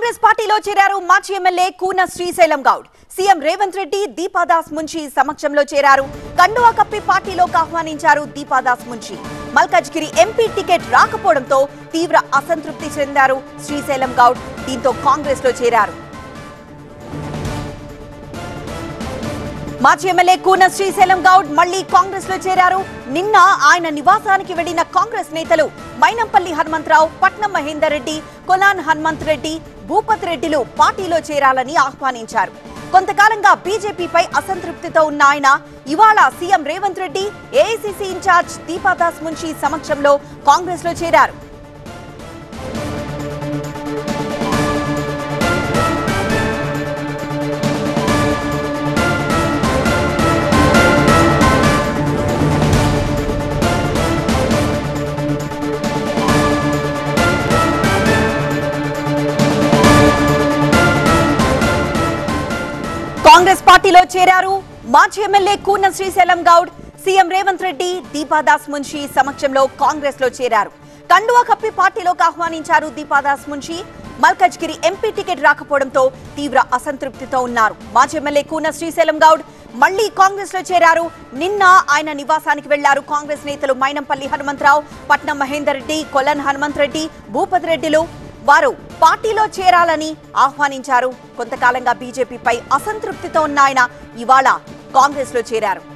కాంగ్రెస్ పార్టీలో చేరారు మాజీ ఎమ్మెల్యే కూన శ్రీశైలం గౌడ్ సీఎం రేవంత్ రెడ్డి దీపాదాస్ మున్షి సమక్షంలో చేరారు కండువా కప్పి పార్టీలోకి ఆహ్వానించారు దీపాదాస్ మున్షి మల్కాజ్గిరి ఎంపీ టికెట్ రాకపోవడంతో తీవ్ర అసంతృప్తి చెందారు శ్రీశైలం గౌడ్ దీంతో కాంగ్రెస్ లో చేరారు మాజీ ఎమ్మెల్యే కూన శ్రీశైలం గౌడ్ మళ్లీ కాంగ్రెస్ లో చేరారు నిన్న ఆయన నివాసానికి వెళ్లిన కాంగ్రెస్ నేతలు మైనంపల్లి హనుమంతరావు పట్నం మహేందర్ రెడ్డి కొలాన్ హనుమంత్ రెడ్డి భూపత్ రెడ్డిలు పార్టీలో చేరాలని ఆహ్వానించారు కొంతకాలంగా బీజేపీపై అసంతృప్తితో ఉన్న ఆయన ఇవాళ CM Revanth Reddy AICC in charge Deepadas Munshi సమక్షంలో కాంగ్రెస్ లో చేరారు కాంగ్రెస్ పార్టీలో చేరారు మాజీ ఎమ్మెల్యే కూన శ్రీశైలం గౌడ్ సీఎం రేవంత్ రెడ్డి దీపాదాస్ మున్షి సమక్షంలో కాంగ్రెస్ లో చేరారు కండువా కప్పి పార్టీలోకి ఆహ్వానించారు దీపాదాస్ మున్షి మల్కజ్గిరి ఎంపీ టికెట్ రాకపోవడంతో తీవ్ర అసంతృప్తితో ఉన్నారు మాజీ ఎమ్మెల్యే కూన శ్రీశైలం గౌడ్ మళ్లీ కాంగ్రెస్ లో చేరారు నిన్న ఆయన నివాసానికి వెళ్లారు కాంగ్రెస్ నేతలు మైనంపల్లి హనుమంతరావు పట్నం మహేందర్ రెడ్డి కొలన్ హనుమంత్ రెడ్డి భూపత్ రెడ్డిలు వారు పార్టీలో చేరాలని ఆహ్వానించారు కొంతకాలంగా బీజేపీపై అసంతృప్తితో ఉన్న ఆయన ఇవాళ కాంగ్రెస్ లో చేరారు